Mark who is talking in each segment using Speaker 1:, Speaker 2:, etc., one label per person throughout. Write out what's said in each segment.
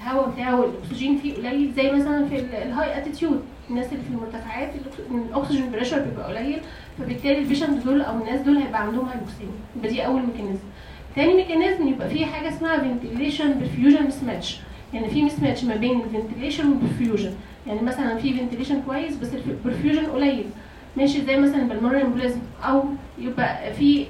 Speaker 1: الهواء بتاعه الاكسجين فيه قليل زي مثلا في الهاي اتيتيود الناس اللي في المرتفعات الأكس- الاكسجين بريشر بيبقى قليل فبالتالي البيشنت دول او الناس دول هيبقى عندهم هايبوكسيميا يبقى دي اول ميكانيزم تاني ميكانيزم يبقى فيه حاجه اسمها فنتيليشن برفيوجن مس ماتش يعني في مس ماتش ما بين الفنتيليشن والبرفيوجن يعني مثلا في فنتيليشن كويس بس البرفيوجن قليل ماشي زي مثلا بالمونري امبوليزم او يبقى في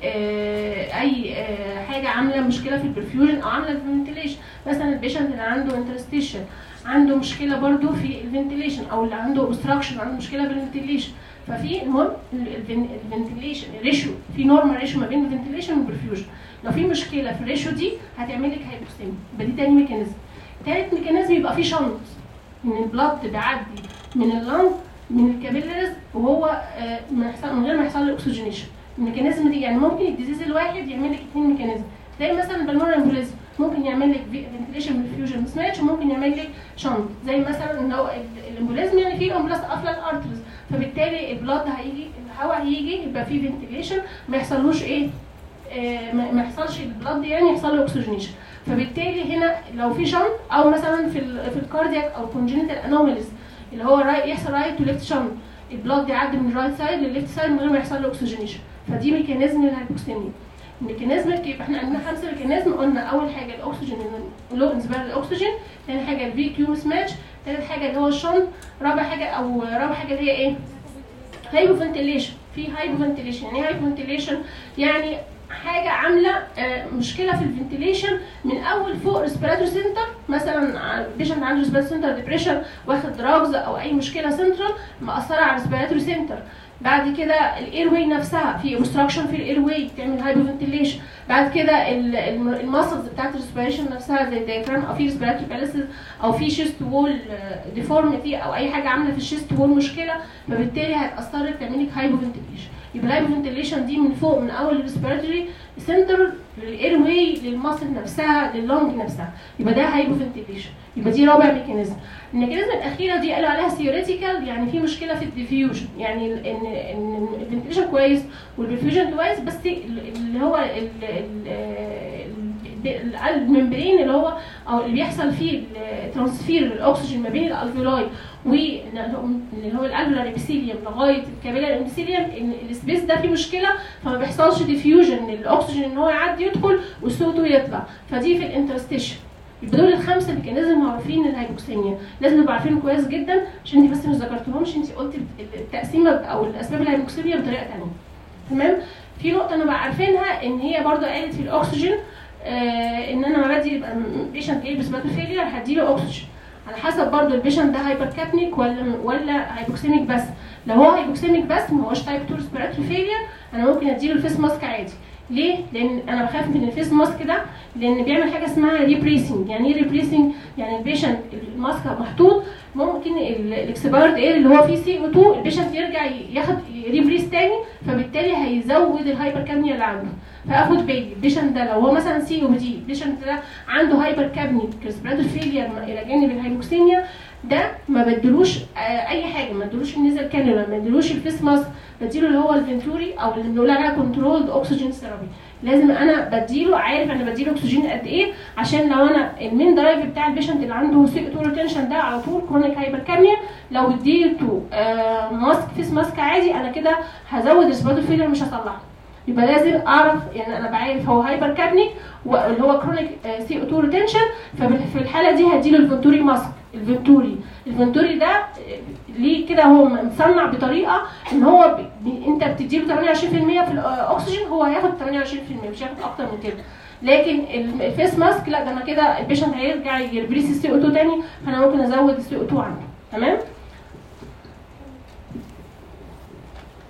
Speaker 1: آه، اي آه، حاجه عامله مشكله في البرفيوجن او عامله في الفنتيليشن مثلا البيشنت اللي عنده انترستيشن عنده مشكله برضو في الفنتيليشن او اللي عنده اوبستراكشن عنده مشكله في الفنتيليشن ففي المهم الفنتيليشن ريشيو في نورمال ريشيو ما بين الفنتيليشن والبرفيوجن لو في مشكله في الريشيو دي هتعمل لك هايبوكسيميا يبقى دي تاني ميكانيزم تالت ميكانيزم يبقى في شنط ان البلاد بيعدي من اللنج من الكابيلاريز وهو آه، ما يحصل- من غير ما يحصل له اكسجينيشن الميكانيزم دي يعني ممكن الديزيز الواحد يعمل لك اثنين ميكانيزم زي مثلا بالمونر امبوليزم ممكن يعمل لك فنتيليشن بالفيوجن مس ماتش وممكن يعمل لك شنط زي مثلا ان هو ال- الامبوليزم يعني فيه امبلاس قافله الارترز فبالتالي البلاد هيجي الهواء هيجي يبقى فيه فنتيليشن ما يحصلوش ايه آه، ما ما يحصلش البلاد يعني يحصل له اكسجينيشن فبالتالي هنا لو في شنط او مثلا في ال في الكاردياك او كونجنتال انوماليز اللي هو راي يحصل رايت تو ليفت شنط البلاد يعدي من الرايت سايد للليفت سايد من غير ما يحصل له اكسجينيشن فدي ميكانيزم للهايبوكسيميا الميكانيزم يبقى احنا عندنا خمسه ميكانيزم قلنا اول حاجه الاكسجين لو انسبار الاكسجين ثاني حاجه الفي كيو سماتش ثالث حاجه اللي هو الشنط رابع حاجه او رابع حاجه اللي هي ايه هايبوفنتيليشن في هايبوفنتيليشن يعني ايه هايبوفنتيليشن يعني حاجه عامله آه، مشكله في الفنتيليشن من اول فوق ريسبيراتوري سنتر مثلا بيشنت عنده ريسبيراتوري سنتر ديبريشن واخد دراجز او اي مشكله سنترال مأثره على الريسبيراتوري سنتر بعد كده الاير واي نفسها في اوبستراكشن في الاير واي تعمل هايبوفنتيليشن بعد كده الماسلز بتاعت الريسبيريشن نفسها زي الديافرام او في ريسبيراتوري باليسز او في شيست وول ديفورميتي او اي حاجه عامله في الشيست وول مشكله فبالتالي هتاثر لك تعمل لك هايبوفنتيليشن يبقى الهايبوفنتيليشن دي من فوق من اول الريسبيراتوري سنتر للاير واي للماسل نفسها لللونج نفسها يبقى ده هايبوفنتيليشن يبقى دي رابع ميكانيزم الميكانيزم الاخيره دي قالوا عليها ثيوريتيكال يعني في مشكله في الديفيوجن يعني ال- ان ان الفنتيليشن كويس والبرفيوجن كويس بس اللي هو ال- ال- ال- الممبرين اللي هو او اللي بيحصل فيه ترانسفير الاكسجين ما بين الالفيولاي واللي هو الالفيولار ابيثيليوم لغايه الكابيلار ابيثيليوم ان السبيس ده فيه مشكله فما بيحصلش ديفيوجن للاكسجين ان هو يعدي يدخل والصوت يطلع فدي في الانترستيشن يبقى دول الخمسه ميكانيزم معروفين للهايبوكسيميا لازم نبقى عارفينهم كويس جدا عشان انت بس مش ذكرتهمش انت قلت التقسيمه او الاسباب الهايبوكسيميا بطريقه ثانيه تمام في نقطه انا بقى عارفينها ان هي برضو قالت في الاكسجين آه ان انا لما بدي يبقى بيشنت جاي بسباتو فيلير هديله اكسجين على حسب برضو البيشنت ده هايبر كابنيك ولا ولا هايبوكسيميك بس لو هو هايبوكسيميك بس ما هوش تايب 2 ريسبيراتوري فيلير انا ممكن اديله الفيس ماسك عادي ليه؟ لان انا بخاف من الفيس ماسك ده لان بيعمل حاجه اسمها ريبريسنج يعني ايه ريبريسنج؟ يعني البيشنت الماسك محطوط ممكن الاكسبايرد اير اللي هو فيه سي او 2 البيشنت يرجع ياخد ريبريس تاني فبالتالي هيزود الهايبر كابنيا اللي عنده فاخد بالي البيشنت ده لو هو مثلا سي او دي البيشنت ده عنده هايبر كابنيك ريسبيراتوري فيلير الى جانب الهايبوكسيميا ده ما بدلوش آه، اي حاجه ما بدلوش النيزل كانولا ما بدلوش الفيس ماسك بديله اللي هو الفنتوري او اللي بنقول عليها كنترولد اوكسجين ثيرابي لازم انا بديله عارف انا بديله اكسجين قد ايه عشان لو انا المين درايف بتاع البيشنت اللي عنده سي تو ريتنشن ده على طول كرونيك هايبركاميا لو اديته آه ماسك فيس ماسك عادي انا كده هزود السباتو فيلر مش هصلحه يبقى لازم اعرف يعني انا بعرف هو هايبر كابنيك واللي هو كرونيك سي او 2 ريتنشن ففي الحاله دي هديله الفنتوري ماسك الفنتوري الفنتوري ده آه، ليه كده هو مصنع بطريقه ان هو ب... ب... انت بتديله 28% في الاكسجين هو هياخد 28% مش هياخد اكتر من كده لكن ال- الفيس ماسك لا ده انا كده البيشنت هيرجع يربريس السي او 2 تاني فانا ممكن ازود السي او 2 عنده تمام